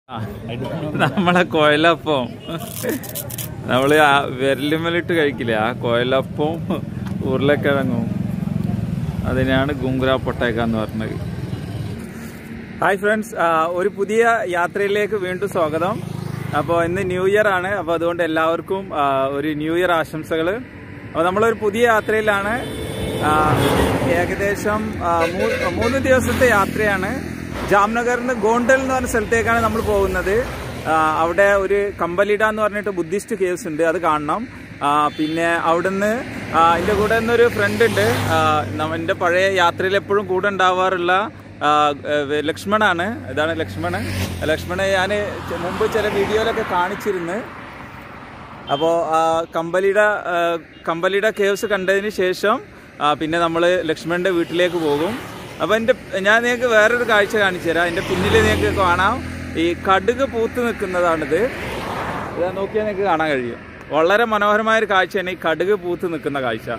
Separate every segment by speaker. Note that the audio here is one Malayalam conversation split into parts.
Speaker 1: ആ, നമ്മളെ കോയലപ്പം നമ്മള് ആ വിരലുമലിട്ട് കഴിക്കില്ലേ ആ കോയലപ്പവും ഉരുളക്കിഴങ്ങും അതിനാണ് ഗുങ്കുര പൊട്ടേക്ക എന്ന് പറഞ്ഞത് ഹായ് ഫ്രണ്ട്സ് ഒരു പുതിയ യാത്രയിലേക്ക് വീണ്ടും സ്വാഗതം അപ്പോൾ ഇന്ന് ന്യൂ ഇയർ ആണ് അപ്പോൾ അതുകൊണ്ട് എല്ലാവർക്കും ആ, ഒരു ന്യൂ ഇയർ ആശംസകൾ അപ്പോൾ നമ്മളൊരു പുതിയ യാത്രയിലാണ് ആ, ഏകദേശം ആ, മൂ- മൂന്ന് ദിവസത്തെ യാത്രയാണ് ജാംനഗറിൽ നിന്ന് ഗോണ്ടൽ എന്ന് പറഞ്ഞ സ്ഥലത്തേക്കാണ് നമ്മൾ പോകുന്നത് ആ, അവിടെ ഒരു കമ്പലിഡ എന്ന് പറഞ്ഞിട്ട് ബുദ്ധിസ്റ്റ് കേവ്സ് ഉണ്ട് അത് കാണണം ആ, പിന്നെ അവിടുന്ന് ആ, എൻ്റെ കൂടെ നിന്നൊരു ഫ്രണ്ട് ഉണ്ട് ആ, നമ്മ- എൻ്റെ പഴയ യാത്രയിൽ എപ്പോഴും കൂടെ ഉണ്ടാവാറുള്ള ആ, ഏ, ലക്ഷ്മണാണ് ഇതാണ് ലക്ഷ്മണൻ ലക്ഷ്മണൻ ഞാൻ മുമ്പ് ചില വീഡിയോയിലൊക്കെ കാണിച്ചിരുന്നു അപ്പോൾ കമ്പലിയുടെ ആ, കമ്പലിയുടെ കേവ്സ് കണ്ടതിന് ശേഷം ആ, പിന്നെ നമ്മൾ ലക്ഷ്മണൻ്റെ വീട്ടിലേക്ക് പോകും അപ്പോൾ എൻ്റെ ഞാൻ നിങ്ങൾക്ക് വേറൊരു കാഴ്ച കാണിച്ചു തരാം എൻ്റെ പിന്നിൽ നിങ്ങൾക്ക് കാണാം ഈ കടുക് പൂത്ത് നിൽക്കുന്നതാണിത് ഇതാ നോക്കിയാൽ നിങ്ങൾക്ക് കാണാൻ കഴിയും വളരെ മനോഹരമായ ഒരു കാഴ്ചയാണ് ഈ കടുക് പൂത്ത് നിൽക്കുന്ന കാഴ്ച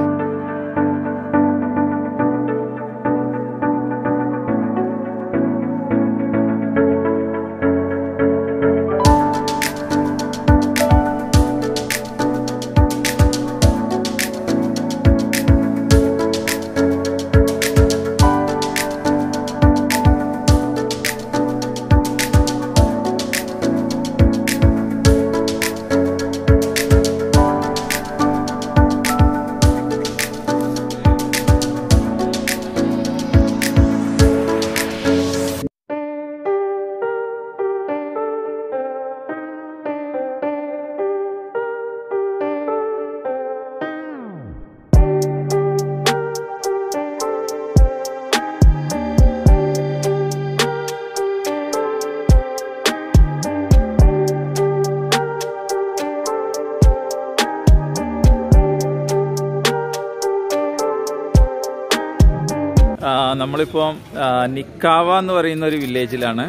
Speaker 1: ആ, നമ്മളിപ്പം ആ, നിക്കാവ എന്ന് പറയുന്ന ഒരു വില്ലേജിലാണ്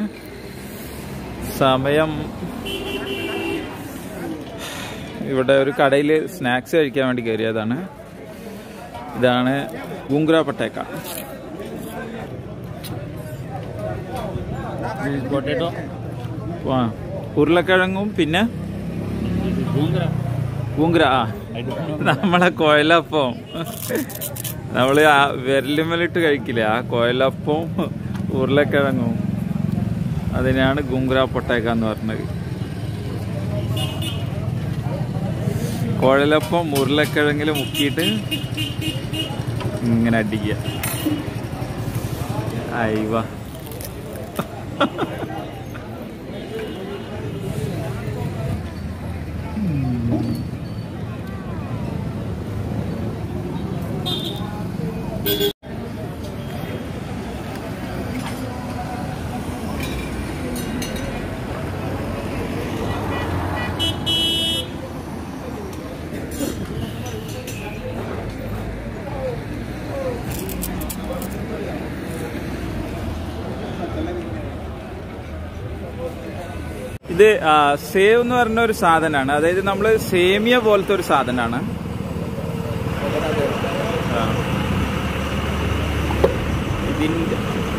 Speaker 1: സമയം ഇവിടെ ഒരു കടയിൽ സ്നാക്സ് കഴിക്കാൻ വേണ്ടി കയറിയതാണ് ഇതാണ് ഗുങ്കുര പട്ടേക്ക
Speaker 2: പൊട്ടേറ്റോ
Speaker 1: ആ, ഉരുളക്കിഴങ്ങും പിന്നെ ഗുങ്കുര ആ നമ്മളെ കോയലപ്പം നമ്മള് ആ വിരലുമലിട്ട് കഴിക്കില്ലേ ആ കോയലപ്പവും ഉരുളക്കിഴങ്ങും അതിനാണ് ഗുങ്കുര പൊട്ടേക്ക എന്ന് പറഞ്ഞത് കുഴലപ്പം ഉരുളക്കിഴങ്ങിൽ മുക്കിയിട്ട് ഇങ്ങനെ അടിക്കുക അയവ ഇത് ആ, സേവ് എന്ന് പറഞ്ഞ ഒരു സാധനമാണ് അതായത് നമ്മൾ സേമിയ പോലത്തെ ഒരു സാധനമാണ് ആ. ഇതിന്റെ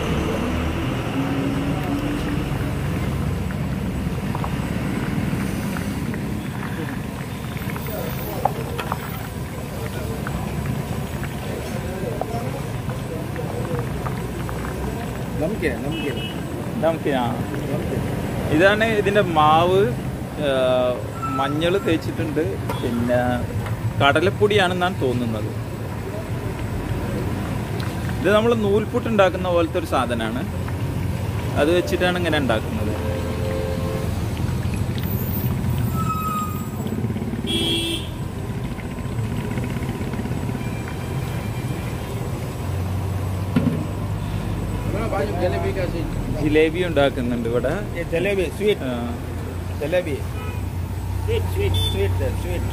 Speaker 2: നമ്കേ നമ്കേ
Speaker 1: നമുക്ക് ആ ഇതാണ് ഇതിന്റെ മാവ് മഞ്ഞൾ തേച്ചിട്ടുണ്ട് പിന്നെ കടലപ്പൊടിയാണെന്നാണ് തോന്നുന്നത് ഇത് നമ്മൾ നൂൽപുട്ട് ഉണ്ടാക്കുന്ന പോലത്തെ ഒരു സാധനമാണ് അത് വെച്ചിട്ടാണ് ഇങ്ങനെ ഉണ്ടാക്കുന്നത്
Speaker 2: जलेबी का सीन
Speaker 1: ജിലേബി ഉണ്ടാക്കുന്നുണ്ട് ഇവിടെ
Speaker 2: ये जलेबी स्वीट
Speaker 1: ആ,
Speaker 2: jalebi sweet sweet sweet sweet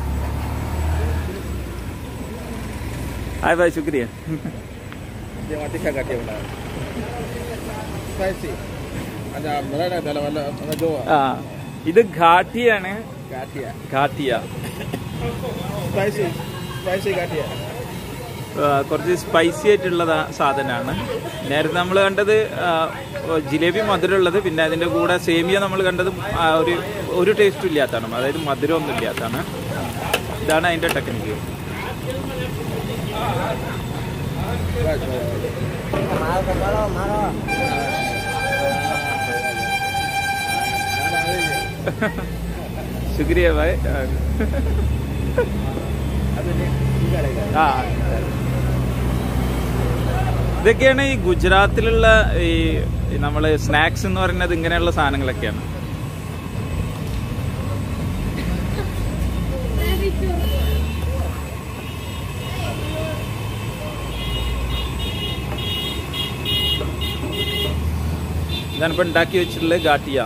Speaker 1: hi ഭായ് ശുക്രിയ
Speaker 2: ये मत क्या काटे बना स्पाइसी अच्छा बड़ा डाला वाला वाला जो
Speaker 1: ആ ഇത് ഘാട്ടിയാണ്
Speaker 2: काटिया
Speaker 1: ഘാട്ടിയ
Speaker 2: स्पाइसी स्पाइसी काटिया
Speaker 1: ആ, കുറച്ച് സ്പൈസി ആയിട്ടുള്ള സാധനമാണ് നേരത്തെ നമ്മൾ കണ്ടത് ആ, ജിലേബി മധുരമുള്ളത് പിന്നെ അതിൻ്റെ കൂടെ സേമിയ നമ്മൾ കണ്ടത് ആ, ഒരു ഒരു ടേസ്റ്റും ഇല്ലാത്തതാണ് അതായത് മധുരമൊന്നും ഇല്ലാത്തതാണ് ഇതാണ് അതിൻ്റെ ടെക്നിക്ക് ശുക്രിയ ഭായ് ആ ഇതൊക്കെയാണ് ഈ ഗുജറാത്തിലുള്ള ഈ നമ്മൾ സ്നാക്സ് എന്ന് പറയുന്നത് ഇങ്ങനെയുള്ള സാധനങ്ങളൊക്കെയാണ് ഇതാണ് ഇപ്പൊ ഉണ്ടാക്കി വെച്ചിട്ടുള്ളത് ഗാട്ടിയ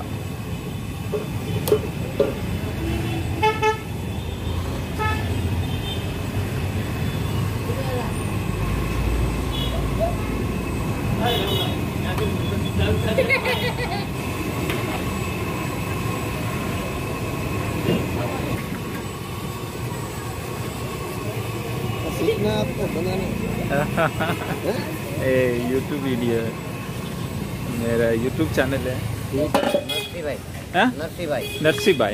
Speaker 2: सीखना है आपको बनाने
Speaker 1: ए यूट्यूब वीडियो है मेरा यूट्यूब चैनल है
Speaker 3: नरसी भाई
Speaker 1: हाँ?
Speaker 3: नरसी भाई
Speaker 1: നർസി ബായ്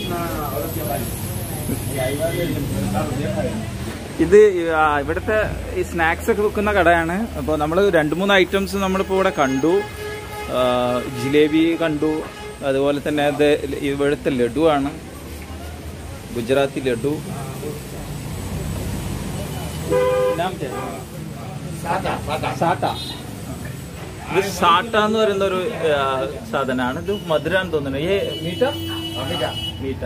Speaker 1: ഇത് ആ, ഇവിടുത്തെ ഈ സ്നാക്സ് ഒക്കെ വിൽക്കുന്ന കടയാണ് അപ്പോൾ നമ്മൾ രണ്ട് മൂന്ന് ഐറ്റംസ് നമ്മളിപ്പോൾ ഇവിടെ കണ്ടു ആ, ജിലേബി കണ്ടു അതുപോലെ തന്നെ ഇത് ഇവിടുത്തെ ലഡു ആണ് ഗുജറാത്തി ലഡു നാം ക്യാ है? സാട്ട ഇത് സാട്ട എന്ന് പറയുന്ന ഒരു ആ, സാധനമാണ് ഇത് മധുരാന്ന് തോന്നുന്നത് ഏ മീറ്റ മീറ്റ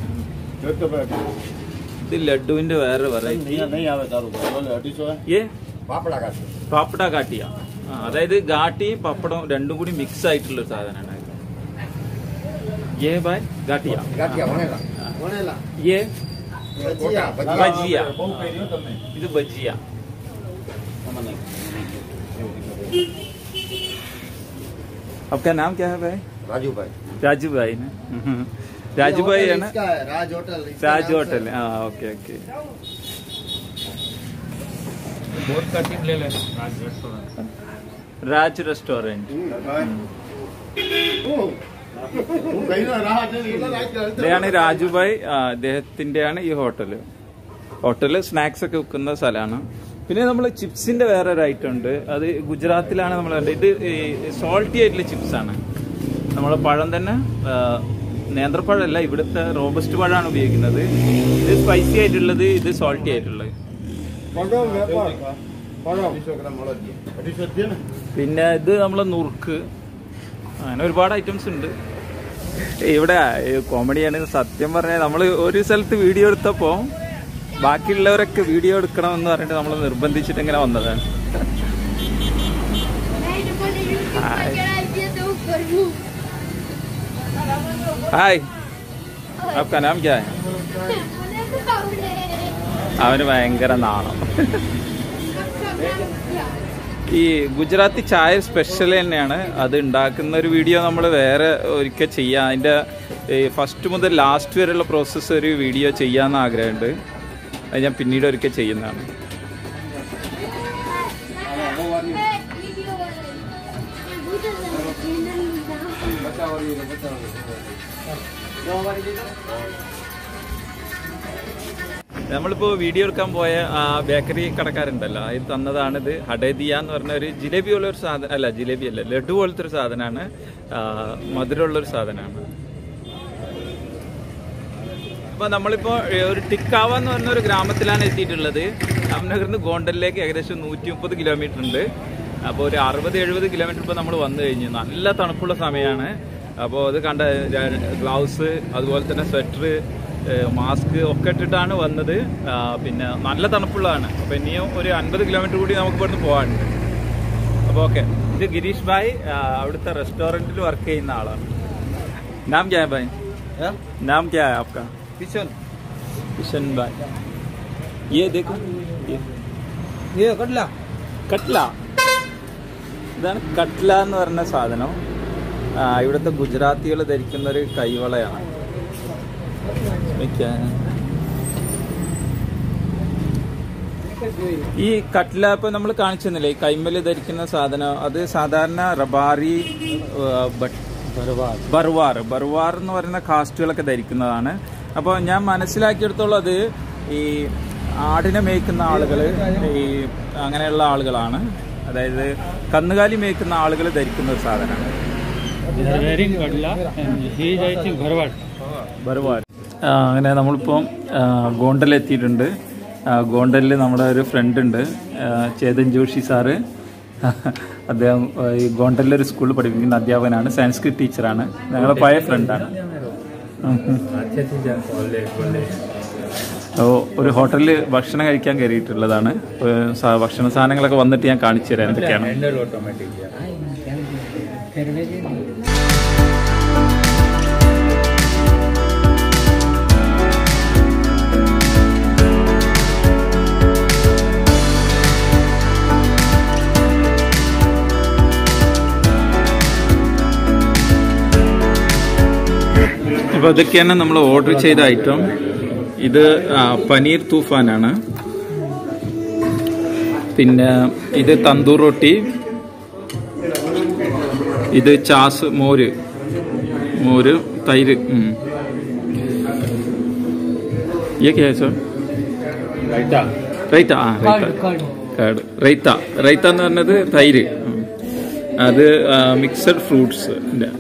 Speaker 1: ഇത് ലഡുവിന്റെ വേറെ വെറൈറ്റി
Speaker 2: नहीं आवे तारू बोले अढ़ी सौ है
Speaker 1: ഏ
Speaker 3: पापड़ा का
Speaker 1: പാപ്പട കാട്ടിയ ആ, അതായത് ഗാട്ടി പപ്പടം രണ്ടും കൂടി മിക്സ് ആയിട്ടുള്ള ഒരു സാധനമാണ് ഏ ബായ് ഗാട്ടിയ
Speaker 3: गाठिया बनेगा
Speaker 2: बनेला
Speaker 1: ഏ
Speaker 3: भजिया
Speaker 1: ഭജിയ ഇത് ഭജിയ आपका नाम क्या है भाई
Speaker 3: राजू भाई
Speaker 1: राजू भाई ना राजू भाई है ना
Speaker 2: इसका है राज होटल इसका
Speaker 1: രാജ്
Speaker 2: नाम
Speaker 1: ഹോട്ടൽ
Speaker 2: से-
Speaker 1: ആ ഓക്കെ ഓക്കെ രാജ് റെസ്റ്റോറന്റ്
Speaker 2: ओ, वो कहीं ना रहा नहीं राज का
Speaker 1: ഇവിടെയാണ് രാജുഭായ് ആ, അദ്ദേഹത്തിന്റെയാണ് ഈ ഹോട്ടല് ഹോട്ടല് സ്നാക്സ് ഒക്കെ വിൽക്കുന്ന സ്ഥലമാണ് പിന്നെ നമ്മൾ ചിപ്സിന്റെ വേറെ ഒരു ഐറ്റം ഉണ്ട് അത് ഗുജറാത്തിലാണ് നമ്മൾ കണ്ടത് ഇത് സോൾട്ടി ആയിട്ടുള്ള ചിപ്സ് ആണ് നമ്മളെ പഴം തന്നെ ആ, നേന്ത്രപ്പഴമല്ല ഇവിടുത്തെ റോബസ്റ്റ് പഴമാണ് ഉപയോഗിക്കുന്നത് ഇത് സ്പൈസി ആയിട്ടുള്ളത് ഇത് സോൾട്ടി ആയിട്ടുള്ളത്
Speaker 2: पढ़ो व्यापार पढ़ो अढ़ी सौ ग्राम मोड़ा दिए अढ़ी सौ दिए ना
Speaker 1: പിന്നെ ഇത് നമ്മളെ നുറുക്ക് അങ്ങനെ ഒരുപാട് ഐറ്റംസ് ഉണ്ട് ഇവിടെ കോമഡിയാണ് സത്യം പറഞ്ഞാൽ നമ്മൾ ഒരു സ്ഥലത്ത് വീഡിയോ എടുത്തപ്പോൾ ബാക്കിയുള്ളവരൊക്കെ വീഡിയോ എടുക്കണമെന്ന് പറഞ്ഞിട്ട് നമ്മൾ നിർബന്ധിച്ചിട്ട് ഇങ്ങനെ വന്നതാണ് ഹായ് आपका नाम क्या है അവന് ഭയങ്കര നാണം ഈ ഗുജറാത്തി ചായ സ്പെഷ്യൽ തന്നെയാണ് അത് ഉണ്ടാക്കുന്ന ഒരു വീഡിയോ നമ്മൾ വേറെ ഒരിക്കൽ ചെയ്യാം അതിൻ്റെ ഫസ്റ്റ് മുതൽ ലാസ്റ്റ് വരെയുള്ള പ്രോസസ്സ് ഒരു വീഡിയോ ചെയ്യാമെന്ന് ആഗ്രഹമുണ്ട് അത് ഞാൻ പിന്നീട് ഒരിക്കൽ ചെയ്യുന്നതാണ് നമ്മളിപ്പോൾ വീഡിയോ എടുക്കാൻ പോയ ആ ബേക്കറി കടക്കാരുണ്ടല്ലോ ഇത് തന്നതാണിത് ഹഡേദിയ എന്ന് പറഞ്ഞ ഒരു ജിലേബി പോലെ ഒരു സാധനം അല്ല ജിലേബി അല്ല ലഡു പോലത്തെ ഒരു സാധനമാണ് ആ, മധുരമുള്ളൊരു സാധനമാണ് അപ്പോൾ നമ്മളിപ്പോൾ ഒരു ടിക്കാവ എന്ന് പറഞ്ഞ ഒരു ഗ്രാമത്തിലാണ് എത്തിയിട്ടുള്ളത് രാംനഗറിന് ഗോണ്ടലിലേക്ക് ഏകദേശം നൂറ്റി മുപ്പത് കിലോമീറ്റർ ഉണ്ട് അപ്പോൾ ഒരു അറുപത് എഴുപത് കിലോമീറ്റർ ഇപ്പോൾ നമ്മൾ വന്നു കഴിഞ്ഞു നല്ല തണുപ്പുള്ള സമയമാണ് അപ്പോൾ അത് കണ്ട ഗ്ലൗസ് അതുപോലെ തന്നെ സ്വെറ്റർ മാസ്ക് ഒക്കെ ഇട്ടിട്ടാണ് വന്നത് ആ, പിന്നെ നല്ല തണുപ്പുള്ളതാണ് അപ്പോൾ ഇനിയും ഒരു അൻപത് കിലോമീറ്റർ കൂടി നമുക്ക് ഇവിടുന്ന് പോകാനുണ്ട് അപ്പോൾ ഓക്കെ ഇത് ഗിരീഷ് ഭായ് ആ, അവിടുത്തെ റെസ്റ്റോറൻറ്റിൽ വർക്ക് ചെയ്യുന്ന ആളാണ് നാം ക്യാ ഹൈ ഭായ് नाम क्या है आपका
Speaker 2: किचन
Speaker 1: किशन भाई ये देखो ये
Speaker 2: ये कटला
Speaker 1: കട്ട്ല ഇതാണ് കട്ട്ല എന്ന് പറഞ്ഞ സാധനം ആ, ഇവിടുത്തെ ഗുജറാത്തികൾ ധരിക്കുന്ന ഒരു കൈവളയാണ് इसमें क्या है? ഈ കട്ട്ല ഇപ്പൊ നമ്മൾ കാണിച്ചെന്നില്ലേ ഈ കൈമല് ധരിക്കുന്ന സാധനം അത് സാധാരണ റബാറി ഏഹ്, ബട്ട്- ബർവാർ ബർവാർ എന്ന് പറയുന്ന കാസ്റ്റുകളൊക്കെ ധരിക്കുന്നതാണ് അപ്പോൾ ഞാൻ മനസ്സിലാക്കിയെടുത്തോളം അത് ഈ ആടിനെ മേയ്ക്കുന്ന ആളുകൾ ഈ അങ്ങനെയുള്ള ആളുകളാണ് അതായത് കന്നുകാലി മേയ്ക്കുന്ന ആളുകൾ ധരിക്കുന്ന ഒരു സാധനമാണ്
Speaker 4: They are wearing Vadla and he is, I think, Bharwat.
Speaker 1: ബർവാർ അങ്ങനെ നമ്മളിപ്പം ഗോണ്ടൽ എത്തിയിട്ടുണ്ട് ഗോണ്ടലിൽ നമ്മുടെ ഒരു ഫ്രണ്ട് ഉണ്ട് ആ, ചേതൻ ജോഷി സാറ് അദ്ദേഹം ആ, ഈ ഗോണ്ടലിൽ ഒരു സ്കൂളിൽ പഠിപ്പിക്കുന്ന അധ്യാപകനാണ് സംസ്കൃത് ടീച്ചറാണ് ഞങ്ങളുടെ പഴയ ഫ്രണ്ടാണ് ഓ ഒരു ഹോട്ടലിൽ ഭക്ഷണം കഴിക്കാൻ കയറിയിട്ടുള്ളതാണ് ഏ, സ- ഭക്ഷണ സാധനങ്ങളൊക്കെ വന്നിട്ട് ഞാൻ കാണിച്ചു തരാം എന്തൊക്കെയാണ് അപ്പോൾ ഇതൊക്കെയാണ് നമ്മൾ ഓർഡർ ചെയ്ത ഐറ്റം ഇത് ആ, പനീർ തൂഫാനാണ് പിന്നെ ഇത് തന്തൂർ റൊട്ടി ഇത് ചാസ് മോര് മോര് തൈര് ഉം. ये क्या है सर
Speaker 4: Raita.
Speaker 1: റൈത്ത ആ റൈത്ത കാർഡ് റൈത്ത റൈത്ത എന്ന് പറഞ്ഞത് തൈര് ഉം. അത് മിക്സഡ് ഫ്രൂട്ട്സ്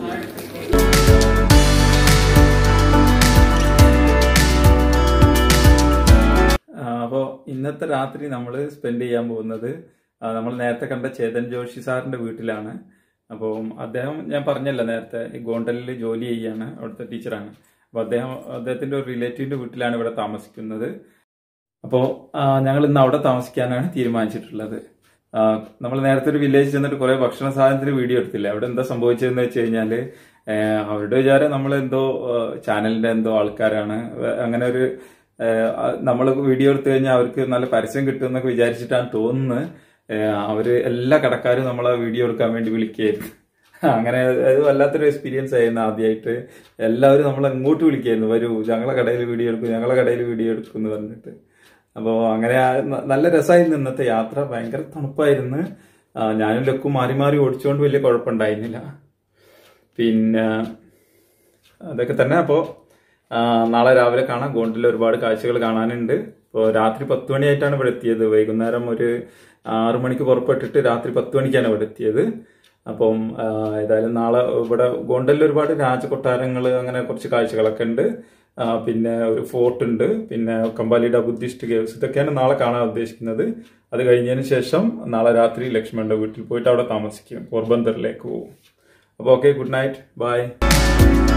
Speaker 1: അപ്പോൾ ഇന്നത്തെ രാത്രി നമ്മൾ സ്പെൻഡ് ചെയ്യാൻ പോകുന്നത് നമ്മൾ നേരത്തെ കണ്ട ചേതൻ ജോഷി സാറിന്റെ വീട്ടിലാണ് അപ്പോൾ അദ്ദേഹം ഞാൻ പറഞ്ഞല്ലോ നേരത്തെ ഈ ഗോണ്ടലിൽ ജോലി ചെയ്യാണ് അവിടുത്തെ ടീച്ചറാണ് അപ്പോൾ അദ്ദേഹം അദ്ദേഹത്തിന്റെ ഒരു റിലേറ്റീവിന്റെ വീട്ടിലാണ് ഇവിടെ താമസിക്കുന്നത് അപ്പോൾ ഞങ്ങൾ ഇന്ന് അവിടെ താമസിക്കാനാണ് തീരുമാനിച്ചിട്ടുള്ളത് നമ്മൾ നേരത്തെ ഒരു വില്ലേജ് ചെന്നിട്ട് കുറെ ഭക്ഷണ സാധനത്തിന് വീഡിയോ എടുത്തില്ലേ അവിടെ എന്താ സംഭവിച്ചതെന്ന് വെച്ച് കഴിഞ്ഞാല് ആ, അവരുടെ വിചാരം നമ്മൾ എന്തോ ചാനലിന്റെ എന്തോ ആൾക്കാരാണ് വേ- അങ്ങനെ ഒരു നമ്മൾ വീഡിയോ എടുത്തു കഴിഞ്ഞാൽ അവർക്ക് നല്ല പരസ്യം കിട്ടുമെന്നൊക്കെ വിചാരിച്ചിട്ടാണ് തോന്നുന്നത് ആ, അവര് എല്ലാ കടക്കാരും നമ്മളെ വീഡിയോ എടുക്കാൻ വേണ്ടി വിളിക്കുകയായിരുന്നു അങ്ങനെ അത് വല്ലാത്തൊരു എക്സ്പീരിയൻസ് ആയിരുന്നു ആദ്യമായിട്ട് എല്ലാവരും നമ്മളെ ഇങ്ങോട്ട് വിളിക്കായിരുന്നു വരൂ ഞങ്ങളെ കടയിൽ വീഡിയോ എടുക്കും ഞങ്ങളെ കടയിൽ വീഡിയോ എടുക്കും എന്ന് പറഞ്ഞിട്ട് അപ്പോൾ അങ്ങനെ ആ ന- നല്ല രസമായിരുന്നു ഇന്നത്തെ യാത്ര ഭയങ്കര തണുപ്പായിരുന്നു ആ, ഞാനും ലക്കും മാറി മാറി ഓടിച്ചുകൊണ്ട് വലിയ കുഴപ്പമുണ്ടായിരുന്നില്ല പിന്നെ അതൊക്കെ തന്നെ അപ്പോൾ നാളെ രാവിലെ കാണാം ഗോണ്ടിൽ ഒരുപാട് കാഴ്ചകൾ കാണാനുണ്ട് ഇപ്പോൾ രാത്രി പത്ത് മണിയായിട്ടാണ് ഇവിടെ എത്തിയത് വൈകുന്നേരം ഒരു ആറു മണിക്ക് പുറപ്പെട്ടിട്ട് രാത്രി പത്ത് മണിക്കാണ് ഇവിടെ എത്തിയത് അപ്പം ആ, ഏതായാലും നാളെ ഇവിടെ ഗോണ്ടലിൽ ഒരുപാട് രാജകൊട്ടാരങ്ങൾ അങ്ങനെ കുറച്ച് കാഴ്ചകളൊക്കെ ഉണ്ട് ആ, പിന്നെ ഒരു ഫോർട്ട് ഉണ്ട് പിന്നെ കമ്പാലിയുടെ ബുദ്ധിസ്റ്റ് കേവ്സ് ഇതൊക്കെയാണ് നാളെ കാണാൻ ഉദ്ദേശിക്കുന്നത് അത് കഴിഞ്ഞതിന് ശേഷം നാളെ രാത്രി ലക്ഷ്മണന്റെ വീട്ടിൽ പോയിട്ട് അവിടെ താമസിക്കും പോർബന്തറിലേക്ക് പോകും അപ്പോൾ ഓക്കെ ഗുഡ് നൈറ്റ് ബൈ